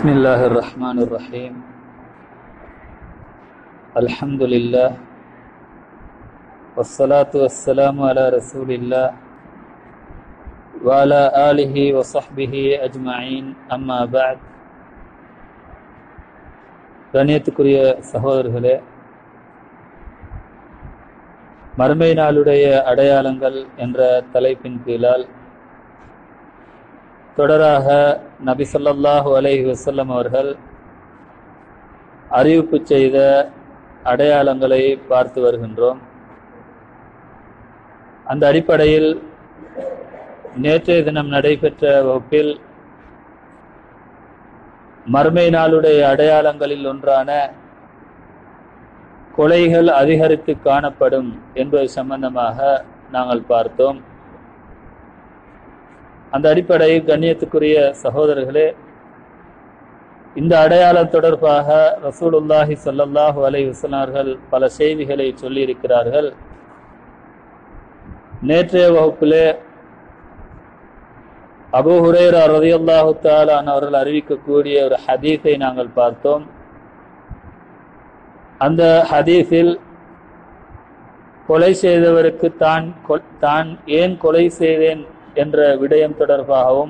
بسم الله الرحمن الرحيم الحمد لله والصلاة والسلام على رسول الله وعلى آله وصحبه أجمعين أما بعد கண்ணியத்துக்குரிய சகோதரர்களே மறுமை நாளுடைய அடையாளங்கள் என்ற தலைப்பின் கீழால் தொடராக நபி ஸல்லல்லாஹு அலைஹி வஸல்லம் அவர்கள் அறிவிப்பு செய்த அடையாளங்களை பார்த்து வருகின்றோம் அந்த அடிப்படையில் நேற்றைய தினம் நடைபெற்ற வகுப்பில் மறுமை நாளுடைய அடையாளங்களில் ஒன்றான கொலைகள் அதிகரித்து காணப்படும் என்பது சம்பந்தமாக நாங்கள் பார்த்தோம் அந்த அடிப்படையில் கண்ணியத்துக்குரிய சகோதரர்களே இந்த அடையாளம் தொடர்பாக ரசூலுல்லாஹி ஸல்லல்லாஹு அலைஹி வஸல்லம் பல செய்திகளை சொல்லியிருக்கிறார்கள் நேற்றைய வகுப்பிலே அபூ ஹுரைரா ரலியல்லாஹு தஆலா அவர்கள் அறிவிக்கக்கூடிய ஒரு ஹதீஸை நாங்கள் பார்த்தோம் அந்த ஹதீஸில் கொலை செய்தவருக்கு தான் கொ- தான் ஏன் கொலை செய்தேன் என்ற விடயம் தொடர்பாகவும்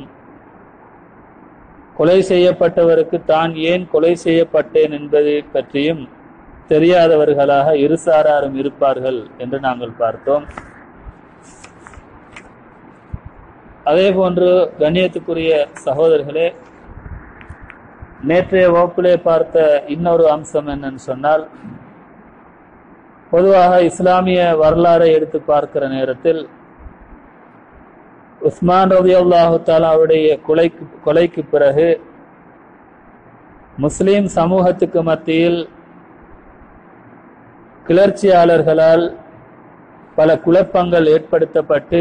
கொலை செய்யப்பட்டவருக்கு தான் ஏன் கொலை செய்யப்பட்டேன் என்பது பற்றியும் தெரியாதவர்களாக இருசாராரும் இருப்பார்கள் என்று நாங்கள் பார்த்தோம் அதே போன்று கண்ணியத்துக்குரிய சகோதரர்களே நேற்றைய வகுப்பிலே பார்த்த இன்னொரு அம்சம் என்னன்னு சொன்னால் பொதுவாக இஸ்லாமிய வரலாறை எடுத்து பார்க்கிற நேரத்தில் உஸ்மான் ரவி அல்லாஹு தாலாவுடைய கொலைக்கு கொலைக்கு பிறகு முஸ்லிம் சமூகத்துக்கு மத்தியில் கிளர்ச்சியாளர்களால் பல குழப்பங்கள் ஏற்படுத்தப்பட்டு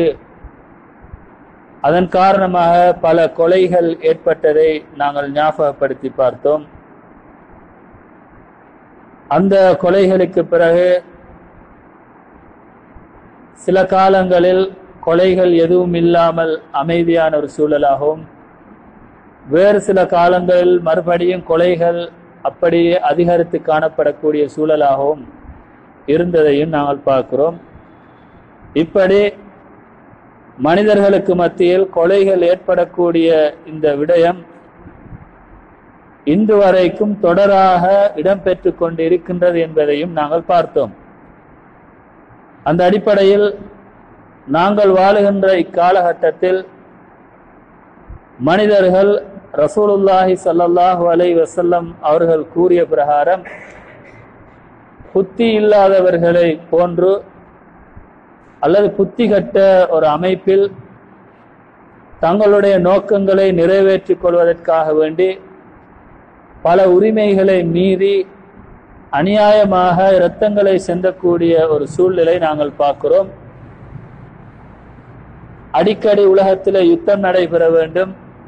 அதன் காரணமாக பல கொலைகள் ஏற்பட்டதை நாங்கள் ஞாபகப்படுத்தி பார்த்தோம் அந்த கொலைகளுக்கு பிறகு சில காலங்களில் கொலைகள் எதுவும் இல்லாமல் அமைதியான ஒரு சூழலாகவும் வேறு சில காலங்களில் மறுபடியும் கொலைகள் அப்படியே அதிகரித்து காணப்படக்கூடிய சூழலாகவும் இருந்ததையும் நாங்கள் பார்க்கிறோம் இப்படி மனிதர்களுக்கு மத்தியில் கொலைகள் ஏற்படக்கூடிய இந்த விடயம் இன்று வரைக்கும் தொடராக இடம்பெற்று கொண்டிருக்கின்றது என்பதையும் நாங்கள் பார்த்தோம் அந்த அடிப்படையில் நாங்கள் வாழுகின்ற இக்காலகட்டத்தில் மனிதர்கள் ரசூலுல்லாஹி ஸல்லல்லாஹு அலைஹி வஸல்லம் அவர்கள் கூறிய பிரகாரம் புத்தி இல்லாதவர்களை போன்று அல்லது புத்தி கட்ட ஒரு அமைப்பில் தங்களுடைய நோக்கங்களை நிறைவேற்றிக் கொள்வதற்காக வேண்டி பல உரிமைகளை மீறி அநியாயமாக இரத்தங்களை சிந்தக்கூடிய ஒரு சூழ்நிலை நாங்கள் பார்க்கிறோம் அடிக்கடி உலகத்தில் யுத்தம் நடைபெற வேண்டும்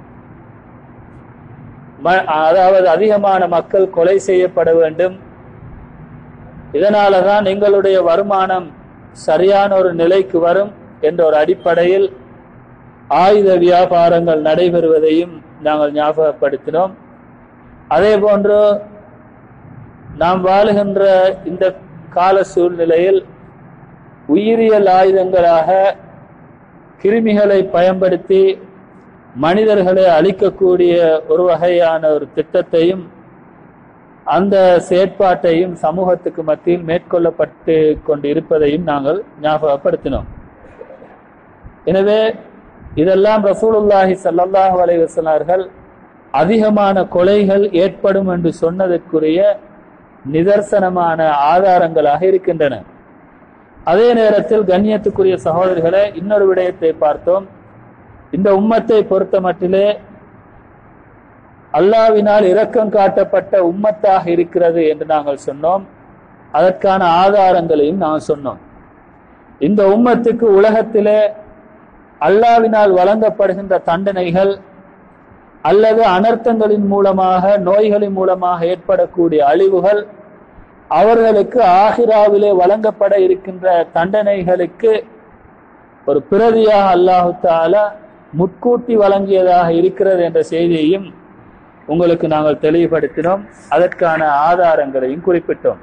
ம- அதாவது அதிகமான மக்கள் கொலை செய்யப்பட வேண்டும் இதனால தான் எங்களுடைய வருமானம் சரியான ஒரு நிலைக்கு வரும் என்ற ஒரு அடிப்படையில் ஆயுத வியாபாரங்கள் நடைபெறுவதையும் நாங்கள் ஞாபகப்படுத்தினோம் அதே போன்று நாம் வாழுகின்ற இந்த கால சூழ்நிலையில் உயிரியல் ஆயுதங்களாக கிருமிகளை பயன்படுத்தி மனிதர்களை அழிக்கக்கூடிய ஒரு வகையான ஒரு திட்டத்தையும் அந்த செயற்பாட்டையும் சமூகத்துக்கு மத்தியில் மேற்கொள்ளப்பட்டு கொண்டு இருப்பதையும் நாங்கள் ஞாபகப்படுத்தினோம் எனவே இதெல்லாம் ரசூலுல்லாஹி ஸல்லல்லாஹு அலைஹி வஸல்லம் அதிகமான கொலைகள் ஏற்படும் என்று சொன்னதற்குரிய நிதர்சனமான ஆதாரங்களாக இருக்கின்றன அதே நேரத்தில் கண்ணியத்துக்குரிய சகோதரிகளே இன்னொரு விடயத்தை பார்த்தோம் இந்த உம்மத்தை பொறுத்த மட்டிலே அல்லாவினால் இரக்கம் காட்டப்பட்ட உம்மத்தாக இருக்கிறது என்று நாங்கள் சொன்னோம் அதற்கான ஆதாரங்களையும் நாங்கள் சொன்னோம் இந்த உம்மத்துக்கு உலகத்திலே அல்லாவினால் வழங்கப்படுகின்ற தண்டனைகள் அல்லது அனர்த்தங்களின் மூலமாக நோய்களின் மூலமாக ஏற்படக்கூடிய அழிவுகள் அவர்களுக்கு ஆகிராவிலே வழங்கப்பட இருக்கின்ற தண்டனைகளுக்கு ஒரு பிரதியாக அல்லாஹு தாலா முட்கூட்டி வழங்கியதாக இருக்கிறது என்ற செய்தியையும் உங்களுக்கு நாங்கள் தெளிவுபடுத்தினோம் அதற்கான ஆதாரங்களையும் குறிப்பிட்டோம்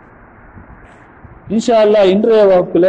இன்ஷா அல்லாஹ் இன்றைய வகுப்புல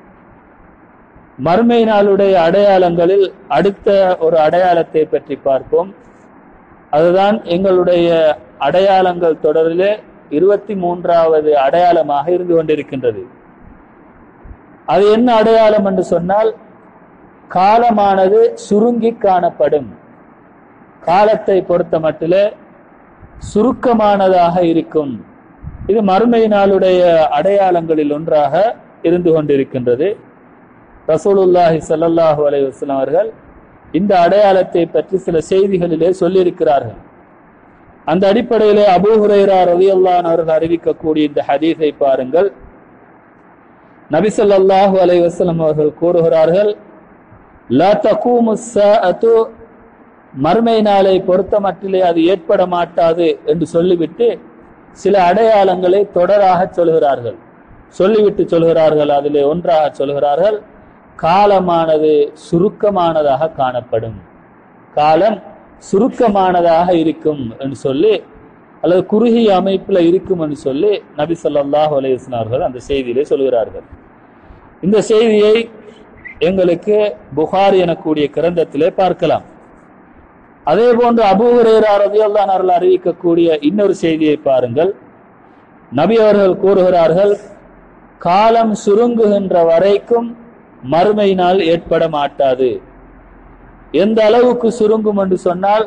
மறுமை நாளுடைய அடையாளங்களில் அடுத்த ஒரு அடையாளத்தை பற்றி பார்ப்போம் அதுதான் எங்களுடைய அடையாளங்கள் தொடரிலே இருபத்தி மூன்றாவது அடையாளமாக இருந்து கொண்டிருக்கின்றது அது என்ன அடையாளம் என்று சொன்னால் காலமானது சுருங்கி காணப்படும் காலத்தை பொறுத்த மட்டிலே சுருக்கமானதாக இருக்கும் இது மறுமை நாளுடைய அடையாளங்களில் ஒன்றாக இருந்து கொண்டிருக்கின்றது ரசூலுல்லாஹி ஸல்லல்லாஹு அலைஹி வஸல்லம் அவர்கள் இந்த அடையாளத்தை பற்றி சில செய்திகளிலே சொல்லியிருக்கிறார்கள் அந்த அடிப்படையிலே அபூ ஹுரைரா ரலியல்லாஹு அவர்கள் அறிவிக்கக்கூடிய இந்த ஹதீஸை பாருங்கள் நபி ஸல்லல்லாஹு அலைஹி வஸல்லம் அவர்கள் கூறுகிறார்கள் லா தகூமு ஸாஅத்து மறுமை நாளை பொறுத்த மட்டிலே அது ஏற்பட மாட்டாது என்று சொல்லிவிட்டு சில அடையாளங்களை தொடராக சொல்கிறார்கள் சொல்லிவிட்டு சொல்கிறார்கள் அதிலே ஒன்றாக சொல்கிறார்கள் காலமானது சுருக்கமானதாக காணப்படும் காலம் சுருக்கமானதாக இருக்கும் என்று சொல்லி அல்லது குறுகிய அமைப்பில் இருக்கும் என்று சொல்லி நபி ஸல்லல்லாஹு அலைஹி வஸல்லம் அவர்கள் அந்த செய்தியிலே சொல்கிறார்கள் இந்த செய்தியை எங்களுக்கு புகார் எனக்கூடிய கிரந்தத்திலே பார்க்கலாம் அதே போன்று அபூ ஹுரைரா ரலியல்லாஹு அன்ஹு அறிவிக்கக்கூடிய இன்னொரு செய்தியை பாருங்கள் நபி அவர்கள் கூறுகிறார்கள் காலம் சுருங்குகின்ற வரைக்கும் மறுமை நாள் ஏற்பட மாட்டாது எந்த அளவுக்கு சுருங்கும் என்று சொன்னால்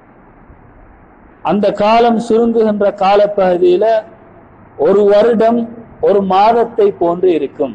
அந்த காலம் சுருங்குகின்ற காலப்பகுதியில ஒரு வருடம் ஒரு மாதத்தை போன்று இருக்கும்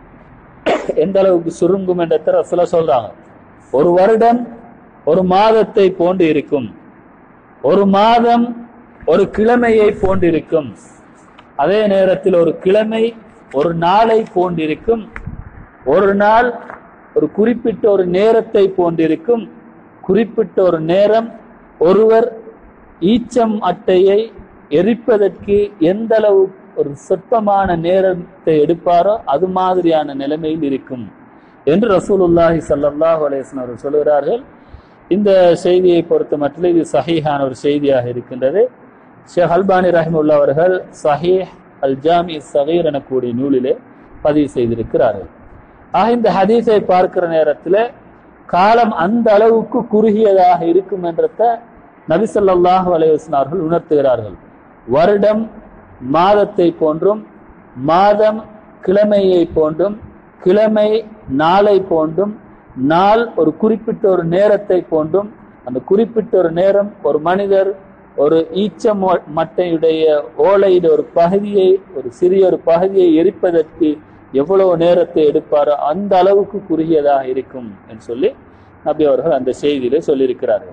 எந்த அளவுக்கு சுருங்கும் என்ற ரசூல சொல்றாங்க ஒரு வருடம் ஒரு மாதத்தை போன்று இருக்கும் ஒரு மாதம் ஒரு கிழமையை போன்றிருக்கும் அதே நேரத்தில் ஒரு கிழமை ஒரு நாளை போன்றிருக்கும் ஒரு நாள் ஒரு குறிப்பிட்ட ஒரு நேரத்தை போன்றிருக்கும் குறிப்பிட்ட ஒரு நேரம் ஒருவர் ஈச்சம் அட்டையை எரிப்பதற்கு எந்த அளவு ஒரு சொற்பமான நேரத்தை எடுப்பாரோ அது மாதிரியான நிலைமையில் இருக்கும் என்று ரசூலுல்லாஹி ஸல்லல்லாஹு அலைஹி வஸல்லம் அவர்கள் சொல்கிறார்கள் இந்த செய்தியை பொறுத்த மட்டும் இது சஹீஹான ஒரு செய்தியாக இருக்கின்றது ஷேக் அல்பானி ரஹிமுல்லா அவர்கள் சஹீஹ் அல் ஜாமி சகீர் எனக்கூடிய நூலிலே பதிவு செய்திருக்கிறார்கள் ஆக இந்த ஹதீஸை பார்க்கிற நேரத்தில் காலம் அந்த அளவுக்கு குறுகியதாக இருக்கும் என்றத நபி ஸல்லல்லாஹு அலைஹி வஸல்லம் அவர்கள் உணர்த்துகிறார்கள் வருடம் மாதத்தை போன்றும் மாதம் கிழமையை போன்றும் கிழமை நாளை போன்றும் நாள் ஒரு குறிப்பிட்ட ஒரு நேரத்தை போன்றும் அந்த குறிப்பிட்ட ஒரு நேரம் ஒரு மனிதர் ஒரு ஈச்ச மொ- மட்டையுடைய ஓலையிட ஒரு பகுதியை ஒரு சிறிய ஒரு பகுதியை எரிப்பதற்கு எவ்வளவு நேரத்தை எடுப்பாரோ அந்த அளவுக்கு குறுகியதாக இருக்கும் என்று சொல்லி நபி அவர்கள் அந்த செய்தியிலே சொல்லியிருக்கிறார்கள்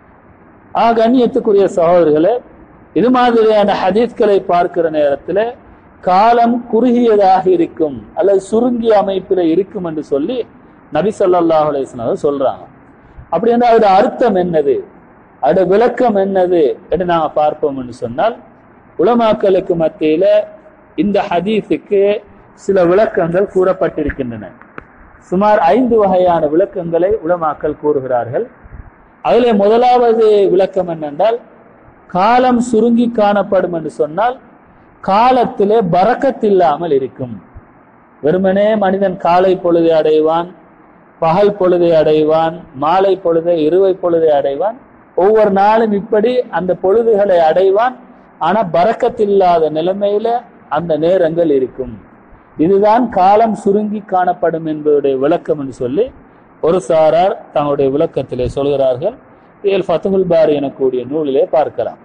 ஆக கண்ணியத்துக்குரிய சகோதரர்களே இது மாதிரியான ஹதீஸ்களை பார்க்கிற நேரத்தில் காலம் குறுகியதாக இருக்கும் அல்லது சுருங்கிய அமைப்பில் இருக்கும் என்று சொல்லி நபி ஸல்லல்லாஹு அலைஹி வஸல்லம் அவர்கள் சொல்றாங்க அப்படி என்றால் அதோட அர்த்தம் என்னது அதோட விளக்கம் என்னது என்று நாம பார்ப்போம் என்று சொன்னால் உலமாக்களுக்கு மத்தியில இந்த ஹதீஸுக்கு சில விளக்கங்கள் கூறப்பட்டிருக்கின்றன சுமார் ஐந்து வகையான விளக்கங்களை உலமாக்கள் கூறுகிறார்கள் அதிலே முதலாவது விளக்கம் என்னென்றால் காலம் சுருங்கி காணப்படும் என்று சொன்னால் காலத்திலே பறக்கத்தில்லாமல் இருக்கும் வெறுமனே மனிதன் காலை பொழுதை அடைவான் பகல் பொழுதை அடைவான் மாலை பொழுதை இருவை பொழுதை அடைவான் ஒவ்வொரு நாளும் இப்படி அந்த பொழுதுகளை அடைவான் ஆனா பறக்கத்தில்லாத நிலைமையில அந்த நேரங்கள் இருக்கும் இதுதான் காலம் சுருங்கி காணப்படும் என்பதுடைய விளக்கம் என்று சொல்லி ஒரு சாரார் தங்களுடைய விளக்கத்திலே சொல்கிறார்கள் இதில் ஃபத்துல் பாரி எனக்கூடிய நூலிலே பார்க்கலாம்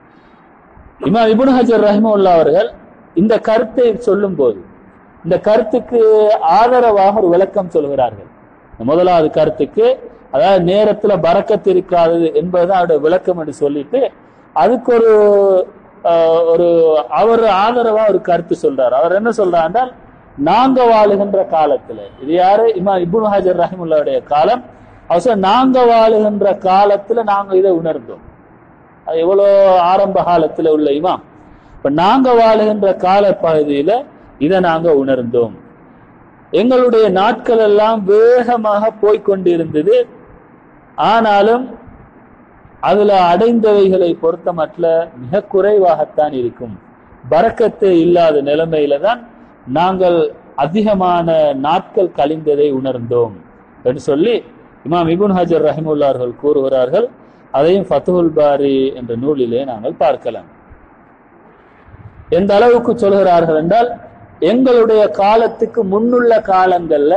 இமாம் இப்னு ஹஜர் ரஹிமுல்லா அவர்கள் இந்த கருத்தை சொல்லும் போது இந்த கருத்துக்கு ஆதரவாக ஒரு விளக்கம் சொல்கிறார்கள் இந்த முதலாவது கருத்துக்கு அதாவது நேரத்துல பறக்கத்து இருக்காது என்பதுதான் அவருடைய விளக்கம் என்று சொல்லிட்டு அதுக்கு ஒரு ஆஹ், ஒரு அவர் ஆதரவா ஒரு கருத்து சொல்றார் அவர் என்ன சொல்றாருன்றால் நாங்க வாழுகின்ற காலத்துல இது யாரு இமா இப்னு ஹஜர் ரஹிமுல்லாவுடைய காலம் அவர் சொல்ற, நாங்க வாழுகின்ற காலத்துல நாங்க இதை உணர்ந்தோம் அது எவ்வளோ ஆரம்ப காலத்துல உள்ள இமாம் இப்ப நாங்க வாழுகின்ற கால பகுதியில இதை நாங்க உணர்ந்தோம் எங்களுடைய நாட்கள் எல்லாம் வேகமாக போய்க்கொண்டிருந்தது ஆனாலும் அதுல அடைந்தவைகளை பொறுத்தமட்ல மிக குறைவாகத்தான் இருக்கும் பறக்கத்து இல்லாத நிலைமையில தான் நாங்கள் அதிகமான நாட்கள் கழிந்ததை உணர்ந்தோம் என்று சொல்லி இமாம் இபுன் ஹஜர் ரஹிமுல்லார்கள் கூறுகிறார்கள் அதையும் ஃபத்துல் பாரி என்ற நூலிலே நாங்கள் பார்க்கலாம் எந்த அளவுக்கு சொல்கிறார்கள் என்றால் எங்களுடைய காலத்துக்கு முன்னுள்ள காலங்கள்ல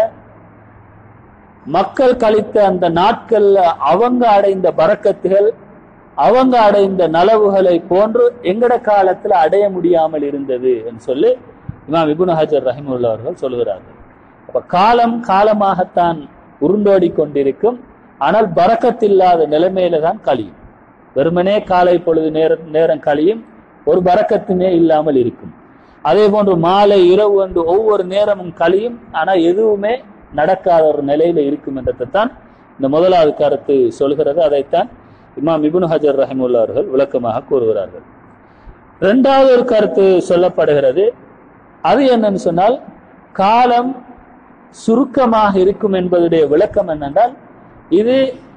மக்கள் கழித்த அந்த நாட்கள்ல அவங்க அடைந்த பறக்கத்துகள் அவங்க அடைந்த நலவுகளை போன்று எங்கட காலத்துல அடைய முடியாமல் இருந்தது என்று சொல்லி இமாம் இபுன் ஹஜர் ரஹிமுல்லா அவர்கள் சொல்கிறார்கள் அப்ப காலம் காலமாகத்தான் உருண்டோடி கொண்டிருக்கும் ஆனால் பறக்கத்தில்லாத நிலைமையில தான் கழியும் வெறுமனே காலை பொழுது நேரம் நேரம் கழியும் ஒரு பறக்கத்துமே இல்லாமல் இருக்கும் அதே போன்று மாலை இரவு என்று ஒவ்வொரு நேரமும் கழியும் ஆனா எதுவுமே நடக்காத ஒரு நிலையில இருக்கும் என்றதைத்தான் இந்த முதலாவது கருத்து சொல்கிறது அதைத்தான் இமாம் இபுன் ஹஜர் ரஹிமுல்லா அவர்கள் விளக்கமாக கூறுகிறார்கள் இரண்டாவது ஒரு கருத்து சொல்லப்படுகிறது அது என்னன்னு சொன்னால் காலம் சுருக்கமாக இருக்கும் என்பதுடைய விளக்கம் என்னென்றால் இது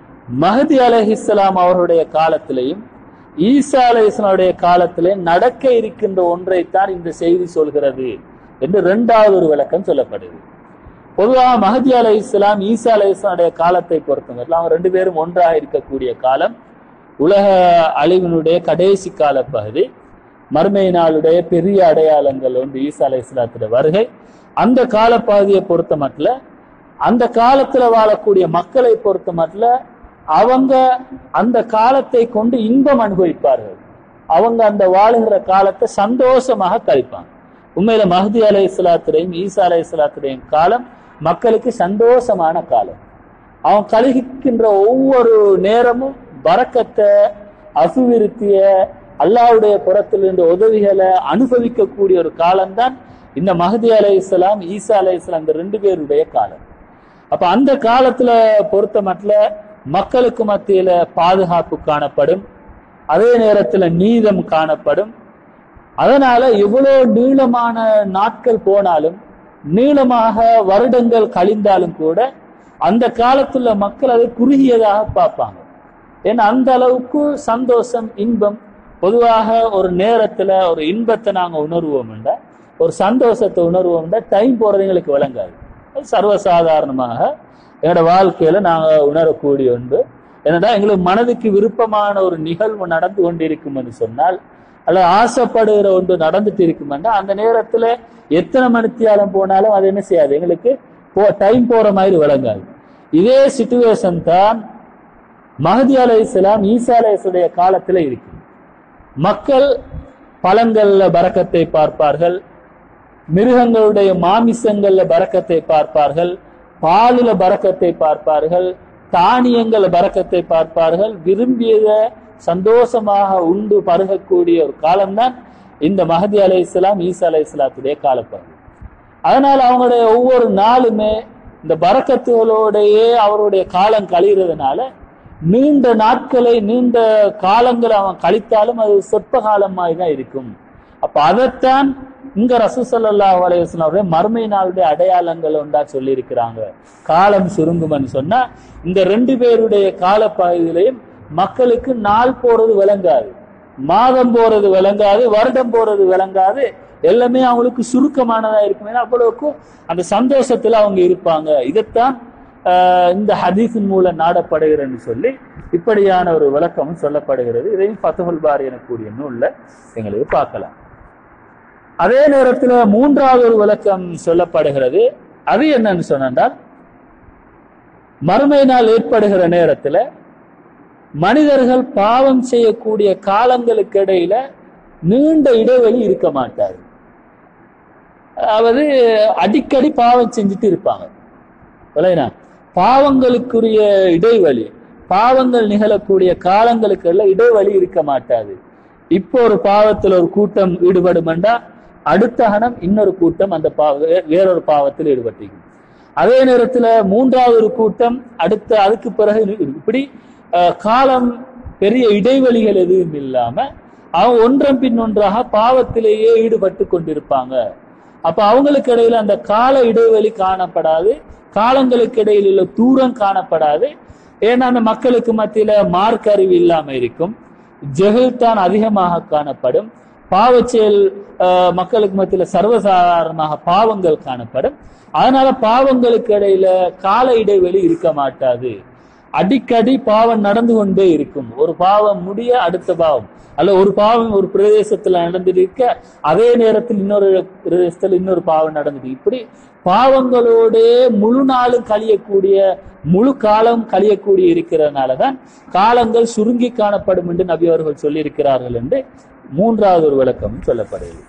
மஹதி அலஹிஸ்லாம் அவருடைய காலத்திலேயும் ஈசா அலை இஸ்லாமுடைய காலத்திலே நடக்க இருக்கின்ற ஒன்றைத்தான் இந்த செய்தி சொல்கிறது என்று இரண்டாவது ஒரு விளக்கம் சொல்லப்படுது பொதுவாக மஹதி அலை இஸ்லாம் ஈசா அலை இஸ்லாமுடைய காலத்தை பொறுத்தவரை அவங்க ரெண்டு பேரும் ஒன்றாக இருக்கக்கூடிய காலம் உலக அழிவினுடைய கடைசி கால பகுதி மறுமை நாளுடைய பெரிய அடையாளங்கள் ஒன்று ஈசா அலை இஸ்லாத்துடைய வருகை அந்த காலப்பகுதியை பொறுத்த மட்டும் அந்த காலத்துல வாழக்கூடிய மக்களை பொறுத்த மட்டும் அவங்க அந்த காலத்தை கொண்டு இன்பம் அனுபவிப்பார்கள் அவங்க அந்த வாழுகிற காலத்தை சந்தோஷமாக கழிப்பாங்க உண்மையில மஹதி அலை இஸ்லாத்துடையும் ஈசா அலை இஸ்லாத்துடையும் காலம் மக்களுக்கு சந்தோஷமான காலம் அவன் கழுகிக்கின்ற ஒவ்வொரு நேரமும் பறக்கத்தை அசுவிருத்திய அல்லாவுடைய புறத்திலிருந்து உதவிகளை அனுபவிக்கக்கூடிய ஒரு காலம்தான் இந்த மஹதி அலை இஸ்லாம் ஈசா அலை இஸ்லாம் இந்த ரெண்டு பேருடைய காலம் அப்ப அந்த காலத்துல பொறுத்த மட்டும் மக்களுக்கு மத்தியில பாதுகாப்பு காணப்படும் அதே நேரத்துல நீதம் காணப்படும் அதனால எவ்வளவு நீளமான நாட்கள் போனாலும் நீளமாக வருடங்கள் கழிந்தாலும் கூட அந்த காலத்துல மக்கள் அதை குறுகியதாக பார்ப்பாங்க ஏன்னா அந்த அளவுக்கு சந்தோஷம் இன்பம் பொதுவாக ஒரு நேரத்துல ஒரு இன்பத்தை நாங்க உணர்வோம்டா ஒரு சந்தோஷத்தை உணர்வோம்டா டைம் போறது எங்களுக்கு விளங்காது அது சர்வசாதாரணமாக எங்களோட வாழ்க்கையில நாங்க உணரக்கூடிய ஒன்று என்னடா எங்களுக்கு மனதுக்கு விருப்பமான ஒரு நிகழ்வு நடந்து கொண்டிருக்கும் என்று சொன்னால் அல்லது ஆசைப்படுகிற ஒன்று நடந்துட்டு இருக்குமெண்டா அந்த நேரத்துல எத்தனை மணித்தியாலம் போனாலும் அது என்ன செய்யாது எங்களுக்கு போ டைம் போற மாதிரி விளங்காது இதே சுச்சுவேஷன் தான் மஹதி அலை இஸ்லாம் ஈசா அலைசுடைய காலத்துல இருக்கு மக்கள் பழங்கள்ல பறக்கத்தை பார்ப்பார்கள் மிருகங்களுடைய மாமிசங்கள்ல பறக்கத்தை பார்ப்பார்கள் பாலில பறக்கத்தை பார்ப்பார்கள் தானியங்கள பறக்கத்தை பார்ப்பார்கள் விரும்பியத சந்தோஷமாக உண்டு பருகக்கூடிய ஒரு காலம்தான் இந்த மஹதி அலை இஸ்லாம் ஈசா அலை இஸ்லாத்துடைய காலப்பகுதி அதனால அவங்களுடைய ஒவ்வொரு நாளுமே இந்த பறக்கத்துகளோடையே அவருடைய காலம் கழிகிறதுனால நீண்ட நாட்களை நீண்ட காலங்களை அவன் கழித்தாலும் அது சொற்ப காலம் மாதிரி தான் இருக்கும் அப்ப அதைத்தான் இங்க ரசூசல்லா அலையுடைய மறுமை நாளுடைய அடையாளங்கள் ஒன்றா சொல்லி இருக்கிறாங்க காலம் சுருங்கும்னு சொன்னா இந்த ரெண்டு பேருடைய கால பகுதியிலையும் மக்களுக்கு நாள் போறது விளங்காது மாதம் போறது விளங்காது வருடம் போறது விளங்காது எல்லாமே அவங்களுக்கு சுருக்கமானதா இருக்கும் ஏன்னா அவ்வளவுக்கு அந்த சந்தோஷத்துல அவங்க இருப்பாங்க இதைத்தான் ஆஹ், இந்த ஹதீஸின் மூலம் நாடப்படுகிறன்னு சொல்லி இப்படியான ஒரு விளக்கமும் சொல்லப்படுகிறது இதையும் ஃபத்துல் பாரி எனக்கூடிய நூல்ல எங்களுக்கு பார்க்கலாம் அதே நேரத்துல மூன்றாவது ஒரு விளக்கம் சொல்லப்படுகிறது அது என்னன்னு சொன்னால் மறுமை நாள் ஏற்படுகிற நேரத்துல மனிதர்கள் பாவம் செய்யக்கூடிய காலங்களுக்கு இடையில நீண்ட இடைவெளி இருக்க மாட்டாரு அதாவது அடிக்கடி பாவம் செஞ்சுட்டு இருப்பாங்க விளையினா பாவங்களுக்குரிய இடைவெளி பாவங்கள் நிகழக்கூடிய காலங்களுக்கு எல்லாம் இடைவெளி இருக்க மாட்டாது இப்போ ஒரு பாவத்துல ஒரு கூட்டம் ஈடுபடுமெண்டா அடுத்த கணம் இன்னொரு கூட்டம் அந்த பாவ வே- வேறொரு பாவத்தில் ஈடுபட்டிருக்கும் அதே நேரத்துல மூன்றாவது ஒரு கூட்டம் அடுத்த அதுக்கு பிறகு இரு- இப்படி அஹ், காலம் பெரிய இடைவெளிகள் எதுவும் இல்லாம அவங்க ஒன்றன் பின் ஒன்றாக பாவத்திலேயே ஈடுபட்டு கொண்டிருப்பாங்க அப்ப அவங்களுக்கு இடையில அந்த கால இடைவெளி காணப்படாது காலங்களுக்கு இடையில் உள்ள தூரம் காணப்படாது ஏன்னா அந்த மக்களுக்கு மத்தியில மார்க் அறிவு இல்லாம இருக்கும் ஜெகல் தான் அதிகமாக காணப்படும் பாவச்செயல் ஆஹ், மக்களுக்கு மத்தியில சர்வசாதாரணமாக பாவங்கள் காணப்படும் அதனால பாவங்களுக்கு இடையில கால இடைவெளி இருக்க மாட்டாது அடிக்கடி பாவம் நடந்து கொண்டே இருக்கும் ஒரு பாவம் முடிய அடுத்த பாவம் அல்ல ஒரு பாவம் ஒரு பிரதேசத்துல நடந்துட்டு இருக்க அதே நேரத்தில் இன்னொரு பிரதேசத்துல இன்னொரு பாவம் நடந்துட்டு இப்படி பாவங்களோடே முழு நாளும் கழியக்கூடிய முழு காலம் கழியக்கூடிய இருக்கிறதுனாலதான் காலங்கள் சுருங்கி காணப்படும் என்று நபி அவர்கள் சொல்லியிருக்கிறார்கள் என்று மூன்றாவது ஒரு விளக்கம் சொல்லப்படுகிறது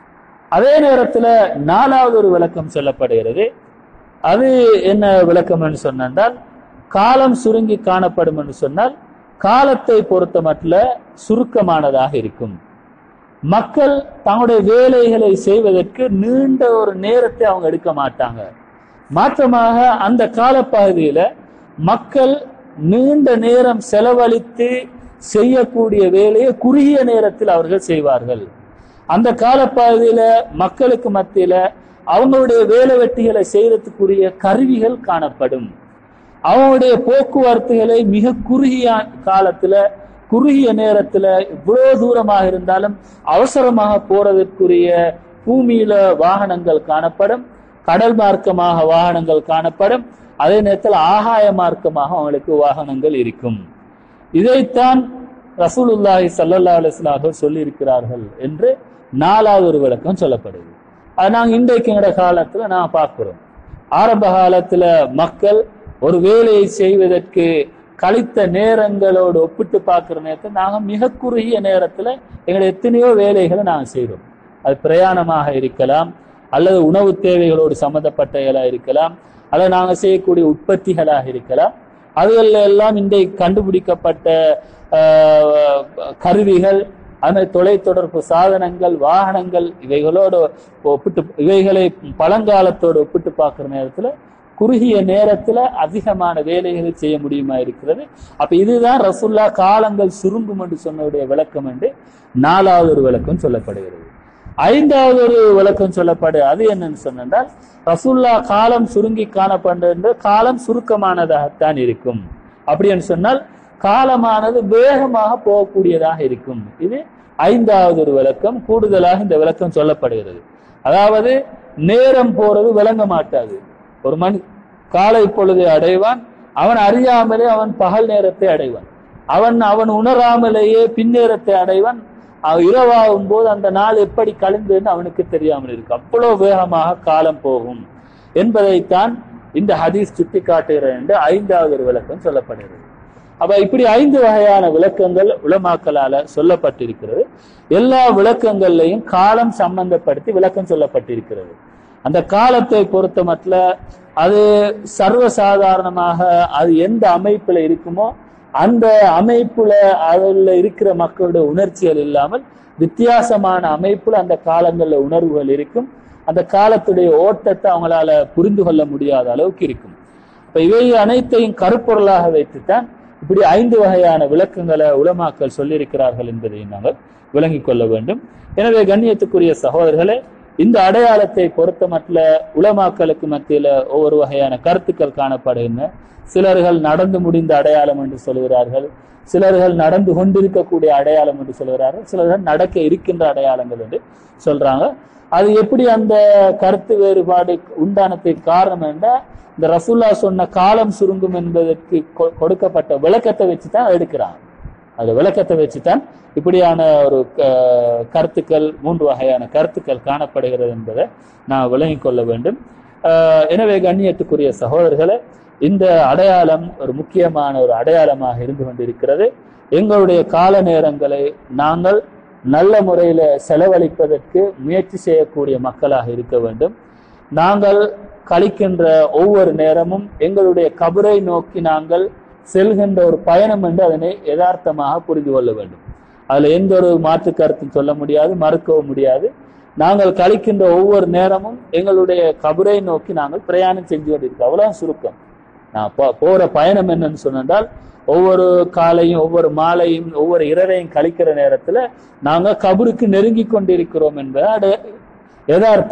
அதே நேரத்துல நாலாவது ஒரு விளக்கம் சொல்லப்படுகிறது அது என்ன விளக்கம் என்று சொன்னால் காலம் சுருங்கி காணப்படும் என்று சொன்னால் காலத்தை பொறுத்த மட்டும் சுருக்கமானதாக இருக்கும் மக்கள் தங்களுடைய வேலைகளை செய்வதற்கு நீண்ட ஒரு நேரத்தை அவங்க எடுக்க மாட்டாங்க மாற்றமாக அந்த காலப்பகுதியில மக்கள் நீண்ட நேரம் செலவழித்து செய்யக்கூடிய வேலையை குறுகிய நேரத்தில் அவர்கள் செய்வார்கள் அந்த காலப்பகுதியில மக்களுக்கு மத்தியில அவங்களுடைய வேலை வெட்டிகளை செய்யறதுக்குரிய கருவிகள் காணப்படும் அவங்களுடைய போக்குவரத்துகளை மிக குறுகிய காலத்துல குறுகிய நேரத்துல இவ்வளவு தூரமாக இருந்தாலும் அவசரமாக போறதற்குரிய பூமியில வாகனங்கள் காணப்படும் கடல் மார்க்கமாக வாகனங்கள் காணப்படும் அதே நேரத்தில் ஆகாய மார்க்கமாக அவங்களுக்கு வாகனங்கள் இருக்கும் இதைத்தான் ரசூலுல்லாஹி ஸல்லல்லாஹு அலைஹி வஸல்லம் அவர்கள் சொல்லியிருக்கிறார்கள் என்று நாலாவது ஒரு விளக்கம் சொல்லப்படுது அது நாங்க இன்றைக்கு எங்கட காலத்துல நான் பார்க்கிறோம் ஆரம்ப காலத்துல மக்கள் ஒரு வேலையை செய்வதற்கு கழித்த நேரங்களோடு ஒப்பிட்டு பார்க்கிற நேரத்தில் நாங்க மிக குறுகிய நேரத்துல எங்களுடைய எத்தனையோ வேலைகளை நாங்க செய்றோம் அது பிரயாணமாக இருக்கலாம் அல்லது உணவு தேவைகளோடு சம்பந்தப்பட்டவைகளா இருக்கலாம் அல்லது நாங்க செய்யக்கூடிய உற்பத்திகளாக இருக்கலாம் அதுகள்ல எல்லாம் இன்றைக்கு கண்டுபிடிக்கப்பட்ட ஆஹ், கருவிகள் அந்த தொலைத்தொடர்பு சாதனங்கள் வாகனங்கள் இவைகளோடு ஒப்பிட்டு இவைகளை பழங்காலத்தோடு ஒப்பிட்டு பார்க்கிற நேரத்துல குறுகிய நேரத்துல அதிகமான வேலைகளை செய்ய முடியுமா இருக்கிறது அப்ப இதுதான் ரசுல்லா காலங்கள் சுருங்கும் என்று சொன்னதுடைய விளக்கம் என்று நாலாவது ஒரு விளக்கம் சொல்லப்படுகிறது ஐந்தாவது ஒரு விளக்கம் சொல்லப்படு அது என்னன்னு சொன்னால் ரசுல்லா காலம் சுருங்கி காணப்படுகின்ற காலம் சுருக்கமானதாகத்தான் இருக்கும் அப்படின்னு சொன்னால் காலமானது வேகமாக போகக்கூடியதாக இருக்கும் இது ஐந்தாவது ஒரு விளக்கம் கூடுதலாக இந்த விளக்கம் சொல்லப்படுகிறது அதாவது நேரம் போறது விளங்க மாட்டாது ஒரு மணி காலை பொழுதை அடைவான் அவன் அறியாமலே அவன் பகல் நேரத்தை அடைவான் அவன் அவன் உணராமலேயே பின்னேரத்தை அடைவான் அவன் இரவாகும் போது அந்த நாள் எப்படி கழிந்ததுன்னு அவனுக்கு தெரியாமல் இருக்கு அவ்வளவு வேகமாக காலம் போகும் என்பதைத்தான் இந்த ஹதீஸ் சுட்டி காட்டுகிறது என்று ஐந்தாவது ஒரு விளக்கம் சொல்லப்படுகிறது அப்ப இப்படி ஐந்து வகையான விளக்கங்கள் உலமாக்களால சொல்லப்பட்டிருக்கிறது எல்லா விளக்கங்கள்லையும் காலம் சம்பந்தப்படுத்தி விளக்கம் சொல்லப்பட்டிருக்கிறது அந்த காலத்தை பொறுத்த மட்டும் அது சர்வசாதாரணமாக அது எந்த அமைப்புல இருக்குமோ அந்த அமைப்புல அதுல இருக்கிற மக்களுடைய உணர்ச்சிகள் இல்லாமல் வித்தியாசமான அமைப்புல அந்த காலங்கள்ல உணர்வுகள் இருக்கும் அந்த காலத்துடைய ஓட்டத்தை அவங்களால புரிந்து கொள்ள முடியாத அளவுக்கு இருக்கும் இப்ப இவை அனைத்தையும் கருப்பொருளாக வைத்துத்தான் இப்படி ஐந்து வகையான விளக்கங்களை உலமாக்கள் சொல்லியிருக்கிறார்கள் என்பதை நாங்கள் விளங்கிக் கொள்ள வேண்டும் எனவே கண்ணியத்துக்குரிய சகோதரர்களே இந்த அடையாளத்தை பொறுத்த மட்டும் உலமாக்களுக்கு மத்தியில ஒவ்வொரு வகையான கருத்துக்கள் காணப்படுகின்றன சிலர்கள் நடந்து முடிந்த அடையாளம் என்று சொல்கிறார்கள் சிலர்கள் நடந்து கொண்டிருக்கக்கூடிய அடையாளம் என்று சொல்கிறார்கள் சிலர்கள் நடக்க இருக்கின்ற அடையாளங்கள் என்று சொல்றாங்க அது எப்படி அந்த கருத்து வேறுபாடு உண்டானதுக்கு காரணம் என்றால் இந்த ரசூல்லா சொன்ன காலம் சுருங்கும் என்பதற்கு கொ- கொடுக்கப்பட்ட விளக்கத்தை வச்சு தான் எடுக்கிறாங்க அது விளக்கத்தை வச்சுதான் இப்படியான ஒரு க- கருத்துக்கள் மூன்று வகையான கருத்துக்கள் காணப்படுகிறது என்பதை நான் விளங்கிக் கொள்ள வேண்டும் ஆஹ் எனவே கண்ணியத்துக்குரிய சகோதரர்களே இந்த அடையாளம் ஒரு முக்கியமான ஒரு அடையாளமாக இருந்து கொண்டிருக்கிறது எங்களுடைய கால நேரங்களை நாங்கள் நல்ல முறையில செலவழிப்பதற்கு முயற்சி செய்யக்கூடிய மக்களாக இருக்க வேண்டும் நாங்கள் கழிக்கின்ற ஒவ்வொரு நேரமும் எங்களுடைய கபரை நோக்கி நாங்கள் செல்கின்ற ஒரு பயணம் என்று அதனை யதார்த்தமாக புரிந்து கொள்ள வேண்டும் அதுல எந்த ஒரு மாற்று கருத்தும் சொல்ல முடியாது மறுக்கவும் முடியாது நாங்கள் கழிக்கின்ற ஒவ்வொரு நேரமும் எங்களுடைய கபரை நோக்கி நாங்கள் பிரயாணம் செஞ்சு கொண்டிருக்கோம் அவ்வளவு சுருக்கம் நான் போ- போற பயணம் என்னன்னு சொன்னால் ஒவ்வொரு காலையும் ஒவ்வொரு மாலையும் ஒவ்வொரு இரவையும் கழிக்கிற நேரத்துல நாங்க கபருக்கு நெருங்கி கொண்டிருக்கிறோம் என்பது அது யதார்த்தம்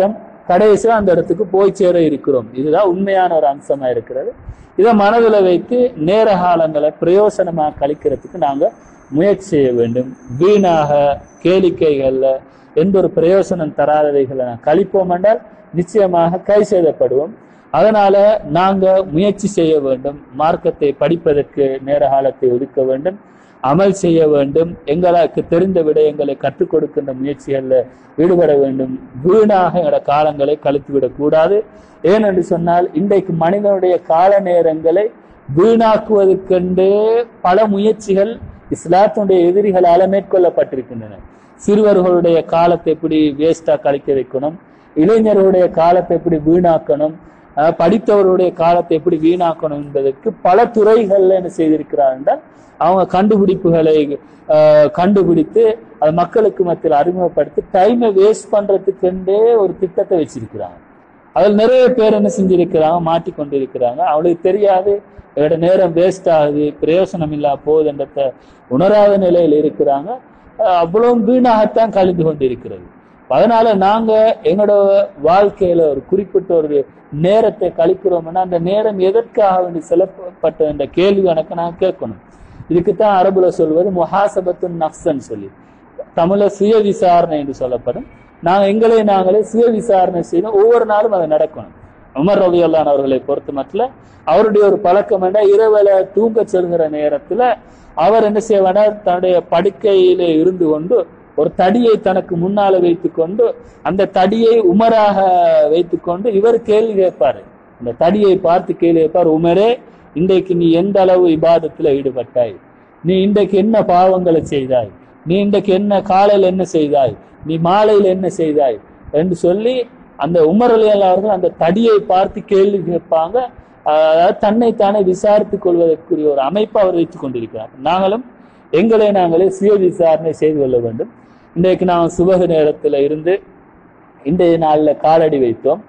கடைசியா அந்த இடத்துக்கு போய் சேர இருக்கிறோம் இதுதான் உண்மையான ஒரு அம்சமா இருக்கிறது இதை மனதில் வைத்து நேர காலங்களை பிரயோசனமாக கழிக்கிறதுக்கு நாங்க முயற்சி செய்ய வேண்டும் வீணாக கேளிக்கைகள்ல எந்த ஒரு பிரயோசனம் தராதவைகளை நான் கழிப்போம் என்றால் நிச்சயமாக கை செய்தப்படுவோம் அதனால நாங்க முயற்சி செய்ய வேண்டும் மார்க்கத்தை படிப்பதற்கு நேர காலத்தை ஒதுக்க வேண்டும் அமல் செய்ய வேண்டும் எங்களுக்கு தெரிந்த விடயங்களை கற்றுக் கொடுக்கின்ற முயற்சிகள்ல ஈடுபட வேண்டும் வீணாக எங்களோட காலங்களை கழித்து விடக்கூடாது ஏனென்று சொன்னால் இன்றைக்கு மனிதனுடைய கால நேரங்களை வீணாக்குவதற்கென்றே பல முயற்சிகள் இஸ்லாத்தினுடைய எதிரிகளால மேற்கொள்ளப்பட்டிருக்கின்றன சிறுவர்களுடைய காலத்தை எப்படி வேஸ்டா கழிக்க வைக்கணும் இளைஞர்களுடைய காலத்தை எப்படி வீணாக்கணும் அஹ் படித்தவருடைய காலத்தை எப்படி வீணாக்கணும் என்பதற்கு பல துறைகள்ல என்ன செய்திருக்கிறார் என்றால் அவங்க கண்டுபிடிப்புகளை அஹ், கண்டுபிடித்து அது மக்களுக்கு மத்தியில் அறிமுகப்படுத்தி டைமை வேஸ்ட் பண்றதுக்கென்றே ஒரு திட்டத்தை வச்சிருக்கிறாங்க அதில் நிறைய பேர் என்ன செஞ்சிருக்கிறாங்க மாட்டிக்கொண்டு இருக்கிறாங்க அவளுக்கு தெரியாது என்னோட நேரம் வேஸ்ட் ஆகுது பிரயோசனம் இல்லா போகுதுன்றத உணராத நிலையில் இருக்கிறாங்க அஹ் அவ்வளவும் வீணாகத்தான் கழிந்து கொண்டிருக்கிறது அதனால நாங்க எங்களோட வாழ்க்கையில ஒரு குறிப்பிட்ட ஒரு நேரத்தை கழிக்கிறோம்னா அந்த நேரம் எதற்காக வேண்டி செலப்பட்ட என்ற கேள்வி கணக்கு நாங்க கேட்கணும் இதுக்குத்தான் அரபுல சொல்வது முஹாசபத்து நஃப்சன் சொல்லி தமிழ்ல சுய விசாரணை என்று சொல்லப்படும் நாங்க எங்களை நாங்களே சுய விசாரணை செய்யணும் ஒவ்வொரு நாளும் அது நடக்கணும் உமர் ரவி அல்லான் அவர்களை பொறுத்த மட்டும் அவருடைய ஒரு பழக்கம் என்ன இரவுல தூங்க செல்கிற நேரத்துல அவர் என்ன செய்வானா தன்னுடைய படுக்கையில இருந்து கொண்டு ஒரு தடியை தனக்கு முன்னால வைத்துக்கொண்டு அந்த தடியை உமராக வைத்துக்கொண்டு இவர் கேள்வி கேட்பாரு அந்த தடியை பார்த்து கேள்வி கேட்பார் உமரே இன்றைக்கு நீ எந்த அளவு இபாதத்துல ஈடுபட்டாய் நீ இன்றைக்கு என்ன பாவங்களை செய்தாய் நீ இன்றைக்கு என்ன காலையில் என்ன செய்தாய் நீ மாலையில் என்ன செய்தாய் என்று சொல்லி அந்த உமர் அலி அல்லாஹ் அவர்கள் அந்த தடியை பார்த்து கேள்வி கேட்பாங்க அதாவது தன்னைத்தானே விசாரித்துக் கொள்வதற்குரிய ஒரு அமைப்பை அவர் வைத்துக் கொண்டிருக்கிறார் நாங்களும் எங்களை நாங்களே சுய விசாரணை செய்து கொள்ள வேண்டும் இன்றைக்கு நாம் சுபக நேரத்துல இருந்து இன்றைய நாள்ல காலடி வைத்தோம்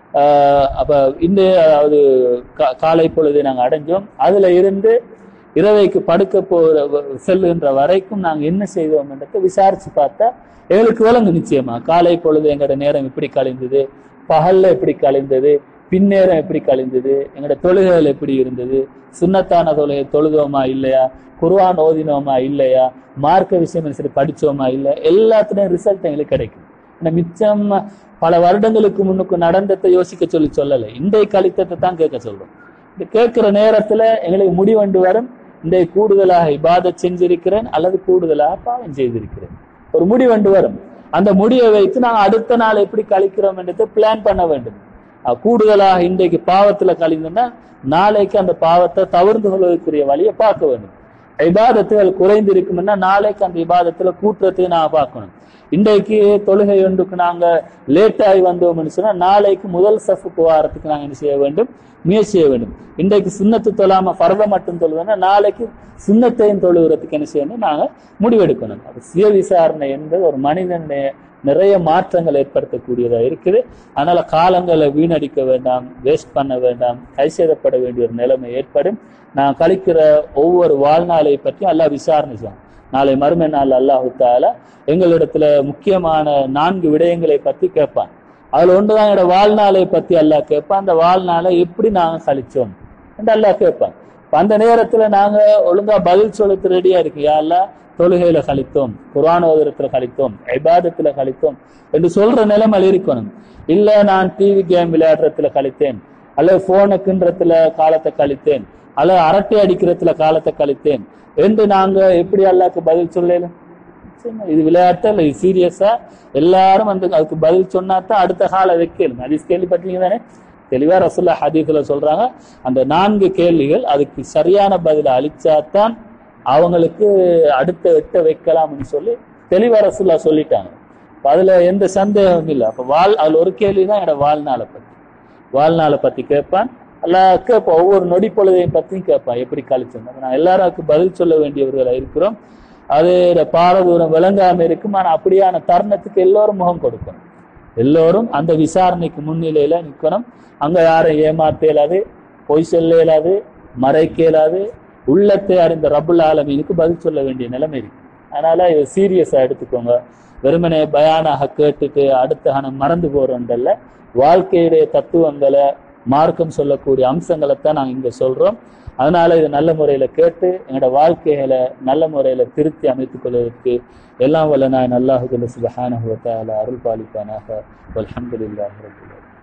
ஆஹ் அப்ப இன்றைய அதாவது கா- காலை பொழுதை நாங்கள் அடைஞ்சோம் அதுல இருந்து இரவைக்கு படுக்க போகிற வ- செல்லுகின்ற வரைக்கும் நாங்க என்ன செய்தோம் என்றதை விசாரிச்சு பார்த்தா எங்களுக்கு விளங்கு நிச்சயமா காலை பொழுது எங்களோட நேரம் எப்படி கழிந்தது பகல்ல எப்படி கழிந்தது பின்னேரம் எப்படி கழிந்தது எங்களோட தொழுகைகள் எப்படி இருந்தது சுன்னத்தான தொழுகை தொழுதோமா இல்லையா குர்ஆன் ஓதினோமா இல்லையா மார்க்க விஷயம் சரி படிச்சோமா இல்லை எல்லாத்துலயும் ரிசல்ட் எங்களுக்கு கிடைக்கும் ஆனா மிச்சம் பல வருடங்களுக்கு முன்னுக்கு நடந்ததை யோசிக்க சொல்லி சொல்லலை இன்றைய கழித்தத்தை தான் கேட்க சொல்றோம் இந்த கேட்கிற நேரத்துல எங்களுக்கு முடிவண்டு வரும் இன்றைய கூடுதலாக இபாதத் செஞ்சிருக்கிறேன் அல்லது கூடுதலாக பாவம் செய்திருக்கிறேன் ஒரு முடிவண்டு வரும் அந்த முடிவை வைத்து நாங்கள் அடுத்த நாள் எப்படி கழிக்கிறோம் என்றதை பிளான் பண்ண வேண்டும் அஹ் கூடுதலாக இன்றைக்கு பாவத்துல கழிந்தோம்னா நாளைக்கு அந்த பாவத்தை தவிர்த்து கொள்வதற்குரிய வழியை பார்க்க வேண்டும் இபாதத்துகள் குறைந்து இருக்கும்னா நாளைக்கு அந்த இபாதத்துல கூட்டுறதுக்கு நான் பார்க்கணும் இன்றைக்கு தொழுகை ஒன்றுக்கு நாங்க லேட் ஆகி வந்தோம்னு சொன்னா நாளைக்கு முதல் சஃபுக்கு வாரத்துக்கு நாங்க என்ன செய்ய வேண்டும் முயற்சி செய்ய வேண்டும் இன்றைக்கு சுண்ணத்து தொழாம பரவ மட்டும் தொழுதுன்னா நாளைக்கு சுண்ணத்தையும் தொழுகிறதுக்கு என்ன செய்யணும் நாங்க முடிவெடுக்கணும் அது சுய விசாரணை என்பது ஒரு மனிதன் நிறைய மாற்றங்கள் ஏற்படுத்தக்கூடியதா இருக்குது அதனால காலங்களை வீணடிக்க வேண்டாம் வேஸ்ட் பண்ண வேண்டாம் கை செய்தப்பட வேண்டிய ஒரு நிலைமை ஏற்படும் நான் கழிக்கிற ஒவ்வொரு வாழ்நாளை பற்றி அல்லாஹ் விசாரணை செய்வான் நாளை மறுமை நாள் அல்லாஹு தாலா எங்களிடத்துல முக்கியமான நான்கு விடயங்களை பத்தி கேட்பான் அதுல ஒன்றுதான் என்னோட வாழ்நாளை பத்தி அல்லாஹ் கேட்பான் அந்த வாழ்நாளை எப்படி நாங்க கழிச்சோம் என்று அல்லாஹ் கேட்பான் இப்ப அந்த நேரத்துல நாங்க ஒழுங்கா பதில் சொல்லுறது ரெடியா இருக்கு யா அல்லாஹ் தொழுகையில கழித்தோம் குர்ஆன் ஓதுறத்துல கழித்தோம் இபாதத்துல கழித்தோம் என்று சொல்ற நிலைமை இருக்கணும் இல்ல நான் டிவி கேம் விளையாடுறதுல கழித்தேன் அல்லது போனுக்குன்றதுல காலத்தை கழித்தேன் அல்லது அரட்டை அடிக்கிறதுல காலத்தை கழித்தேன் என்று நாங்க எப்படி அல்லாஹ்க்கு பதில் சொல்லலாம் நிச்சயமா இது விளையாட்டு இல்ல இது சீரியஸா எல்லாரும் அந்த அதுக்கு பதில் சொன்னாதான் அடுத்த கால வைக்கலும் அது கேள்விப்பட்டீங்க தானே தெளிவா ரசுல்லா ஹதீஸ்ல சொல்றாங்க அந்த நான்கு கேள்விகள் அதுக்கு சரியான பதில அளிச்சாதான் அவங்களுக்கு அடுத்த எட்ட வைக்கலாம்னு சொல்லி தெளிவா ரசுல்லா சொல்லிட்டாங்க அப்ப அதுல எந்த சந்தேகமும் இல்லை அப்ப வாழ் அதுல ஒரு கேள்விதான் என்னோட வாழ்நாளை பத்தி வாழ்நாளை பத்தி கேட்பான் அல்லாஹ் கேட்பான் ஒவ்வொரு நொடி பொழுதையும் பத்தியும் கேட்பான் எப்படி கழிச்சோம் அப்ப நான் எல்லாரும் அதுக்கு பதில் சொல்ல வேண்டியவர்களா இருக்கிறோம் அது பாரதூரம் விளங்காம இருக்கும் ஆனா அப்படியான தருணத்துக்கு எல்லோரும் முகம் கொடுக்கணும் எல்லோரும் அந்த விசாரணைக்கு முன்னிலையில நிக்கணும் அங்க யாரும் ஏமாத்த இயலாது பொய் சொல்ல இயலாது மறைக்க இயலாது உள்ளத்தை அறிந்த ரபுல் ஆலமீனுக்கு பதில் சொல்ல வேண்டிய நிலைமை இருக்கு அதனால இதை சீரியஸா எடுத்துக்கோங்க வெறுமனே பயானாக கேட்டுட்டு அடுத்த கணம் மறந்து போறோன்றல்ல வாழ்க்கையுடைய தத்துவங்களை மார்க்கம் சொல்லக்கூடிய அம்சங்களை தான் நாங்கள் இங்க சொல்றோம் அதனால இது நல்ல முறையில கேட்டு எங்களோட வாழ்க்கைகளை நல்ல முறையில திருத்தி அமைத்துக் கொள்வதற்கு எல்லாம் வல்ல நான் அல்லாஹுல்ல சுபஹானஹு வ தஆலா அருள் பாலிப்பானாக வல்ஹம்துலில்லாஹி ரப்பில் ஆலமீன்